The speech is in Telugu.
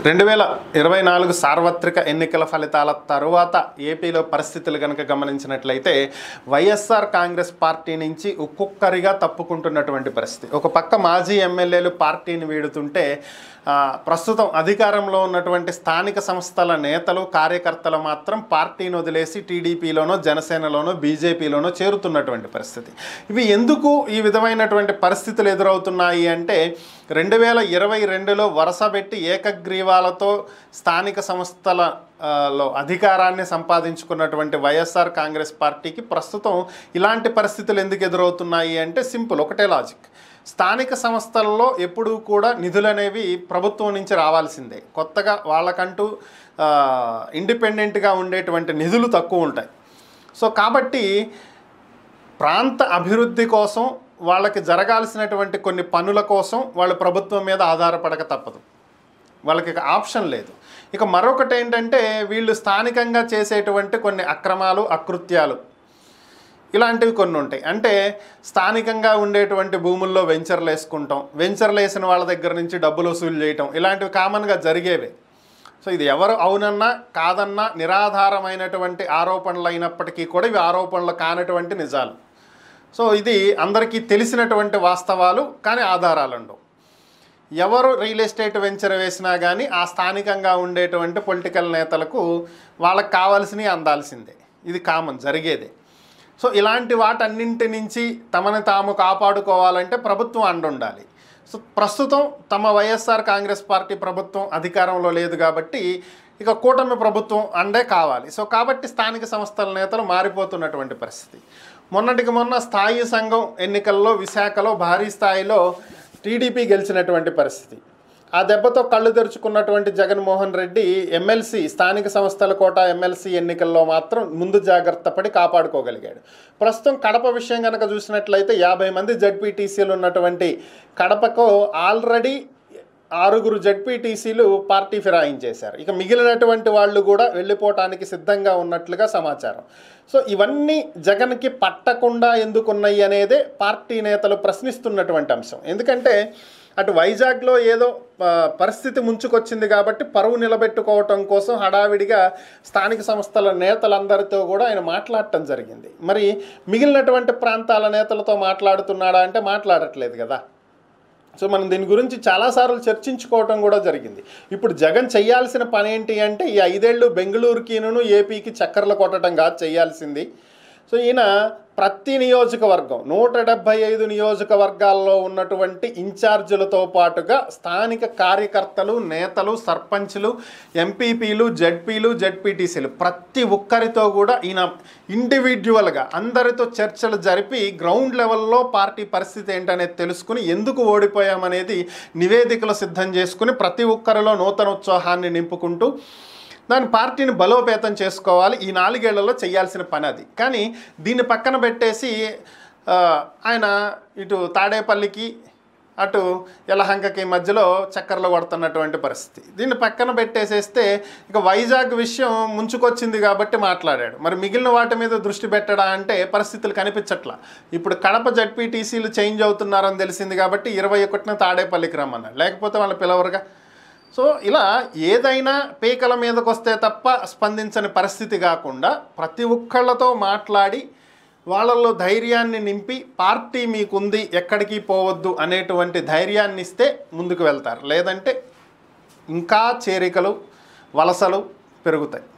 రెండు వేల ఇరవై నాలుగు సార్వత్రిక ఎన్నికల ఫలితాల తరువాత ఏపీలో పరిస్థితులు కనుక గమనించినట్లయితే వైఎస్ఆర్ కాంగ్రెస్ పార్టీ నుంచి ఒక్కొక్కరిగా తప్పుకుంటున్నటువంటి పరిస్థితి ఒక పక్క మాజీ ఎమ్మెల్యేలు పార్టీని వీడుతుంటే ఆ, ప్రస్తుతం అధికారంలో ఉన్నటువంటి స్థానిక సంస్థల నేతలు కార్యకర్తలు మాత్రం పార్టీని వదిలేసి టీడీపీలోనో జనసేనలోనో బీజేపీలోనో చేరుతున్నటువంటి పరిస్థితి ఇవి ఎందుకు ఈ విధమైనటువంటి పరిస్థితులు ఎదురవుతున్నాయి అంటే రెండు వేల ఇరవై రెండులో వరుసబెట్టి ఏకగ్రీవాలతో స్థానిక సంస్థల ఆ, లో అధికారాన్ని సంపాదించుకున్నటువంటి వైఎస్ఆర్ కాంగ్రెస్ పార్టీకి ప్రస్తుతం ఇలాంటి పరిస్థితులు ఎందుకు ఎదురవుతున్నాయి అంటే సింపుల్ ఒకటే లాజిక్ స్థానిక సంస్థల్లో ఎప్పుడూ కూడా నిధులు అనేవి ప్రభుత్వం నుంచి రావాల్సిందే కొత్తగా వాళ్ళకంటూ ఆ, ఇండిపెండెంట్గా ఉండేటువంటి నిధులు తక్కువ ఉంటాయి సో కాబట్టి ప్రాంత అభివృద్ధి కోసం వాళ్ళకి జరగాల్సినటువంటి కొన్ని పనుల కోసం వాళ్ళు ప్రభుత్వం మీద ఆధారపడక తప్పదు వాళ్ళకి ఇక ఆప్షన్ లేదు ఇక మరొకటి ఏంటంటే వీళ్ళు స్థానికంగా చేసేటువంటి కొన్ని అక్రమాలు అకృత్యాలు ఇలాంటివి కొన్ని ఉంటాయి అంటే స్థానికంగా ఉండేటువంటి భూముల్లో వెంచర్లు వేసుకుంటాం వెంచర్లు వేసిన వాళ్ళ దగ్గర నుంచి డబ్బులు వసూలు చేయటం ఇలాంటివి కామన్గా జరిగేవే సో ఇది ఎవరు అవునన్నా కాదన్నా నిరాధారమైనటువంటి ఆరోపణలు అయినప్పటికీ కూడా ఇవి ఆరోపణలు కానటువంటి నిజాలు సో ఇది అందరికీ తెలిసినటువంటి వాస్తవాలు కానీ ఆధారాలు ఉండవు ఎవరు రియల్ ఎస్టేట్ వెంచర్ వేసినా కానీ ఆ స్థానికంగా ఉండేటువంటి పొలిటికల్ నేతలకు వాళ్ళకి కావాల్సినవి అందాల్సిందే ఇది కామన్ జరిగేదే సో ఇలాంటి వాటన్నింటి నుంచి తమని తాము కాపాడుకోవాలంటే ప్రభుత్వం అండుండాలి సో ప్రస్తుతం తమ వైఎస్ఆర్ కాంగ్రెస్ పార్టీ ప్రభుత్వం అధికారంలో లేదు కాబట్టి ఇక కూటమి ప్రభుత్వం అండే కావాలి సో కాబట్టి స్థానిక సంస్థల నేతలు మారిపోతున్నటువంటి పరిస్థితి మొన్నటికి మొన్న స్థాయి సంఘం ఎన్నికల్లో విశాఖలో భారీ స్థాయిలో టీడీపీ గెలిచినటువంటి పరిస్థితి ఆ దెబ్బతో కళ్ళు తెరుచుకున్నటువంటి జగన్మోహన్ రెడ్డి ఎమ్మెల్సీ స్థానిక సంస్థల కోట ఎమ్మెల్సీ ఎన్నికల్లో మాత్రం ముందు జాగ్రత్త పడి కాపాడుకోగలిగాడు ప్రస్తుతం కడప విషయం కనుక చూసినట్లయితే యాభై మంది జడ్పీటీసీలు ఉన్నటువంటి కడపకు ఆల్రెడీ ఆరుగురు జడ్పీటీసీలు పార్టీ ఫిరాయించేశారు ఇక మిగిలినటువంటి వాళ్ళు కూడా వెళ్ళిపోవటానికి సిద్ధంగా ఉన్నట్లుగా సమాచారం సో ఇవన్నీ జగన్కి పట్టకుండా ఎందుకున్నాయి అనేదే పార్టీ నేతలు ప్రశ్నిస్తున్నటువంటి అంశం ఎందుకంటే అటు వైజాగ్లో ఏదో ఆ, పరిస్థితి ముంచుకొచ్చింది కాబట్టి పరువు నిలబెట్టుకోవటం కోసం హడావిడిగా స్థానిక సంస్థల నేతలందరితో కూడా ఆయన మాట్లాడటం జరిగింది మరి మిగిలినటువంటి ప్రాంతాల నేతలతో మాట్లాడుతున్నాడా అంటే మాట్లాడట్లేదు కదా సో మనం దీని గురించి చాలాసార్లు చర్చించుకోవటం కూడా జరిగింది ఇప్పుడు జగన్ చేయాల్సిన పని ఏంటి అంటే ఈ ఐదేళ్ళు బెంగళూరుకిను ఏపీకి చక్కర్లు కొట్టడం కాదు చేయాల్సింది సో ఈయన ప్రతి నియోజకవర్గం నూట డెబ్భై ఐదు నియోజకవర్గాల్లో ఉన్నటువంటి ఇన్ఛార్జీలతో పాటుగా స్థానిక కార్యకర్తలు నేతలు సర్పంచ్లు ఎంపీపీలు జడ్పీలు జడ్పీటీసీలు ప్రతి ఒక్కరితో కూడా ఈయన ఇండివిజువల్గా అందరితో చర్చలు జరిపి గ్రౌండ్ లెవెల్లో పార్టీ పరిస్థితి ఏంటనేది తెలుసుకుని ఎందుకు ఓడిపోయామనేది నివేదికలు సిద్ధం చేసుకుని ప్రతి ఒక్కరిలో నూతన ఉత్సాహాన్ని నింపుకుంటూ దాని పార్టీని బలోపేతం చేసుకోవాలి ఈ నాలుగేళ్లలో చేయాల్సిన పని అది కానీ దీన్ని పక్కన పెట్టేసి ఆ, ఆయన ఇటు తాడేపల్లికి అటు యలహంకకి మధ్యలో చక్కర్లు కొడుతున్నటువంటి పరిస్థితి దీన్ని పక్కన పెట్టేసేస్తే ఇక వైజాగ్ విషయం ముంచుకొచ్చింది కాబట్టి మాట్లాడాడు మరి మిగిలిన వాటి మీద దృష్టి పెట్టడా అంటే పరిస్థితులు కనిపించట్లా ఇప్పుడు కడప జడ్పీటీసీలు చేంజ్ అవుతున్నారని తెలిసింది కాబట్టి ఇరవై ఒకటిన తాడేపల్లికి రమ్మన్నాడు లేకపోతే వాళ్ళు పిలవరుగా సో ఇలా ఏదైనా పీకల మీదకి వస్తే తప్ప స్పందించని పరిస్థితి కాకుండా ప్రతి ఒక్కళ్ళతో మాట్లాడి వాళ్ళల్లో ధైర్యాన్ని నింపి పార్టీ మీకుంది ఎక్కడికి పోవద్దు అనేటువంటి ధైర్యాన్ని ఇస్తే ముందుకు వెళ్తారు లేదంటే ఇంకా చేరికలు వలసలు పెరుగుతాయి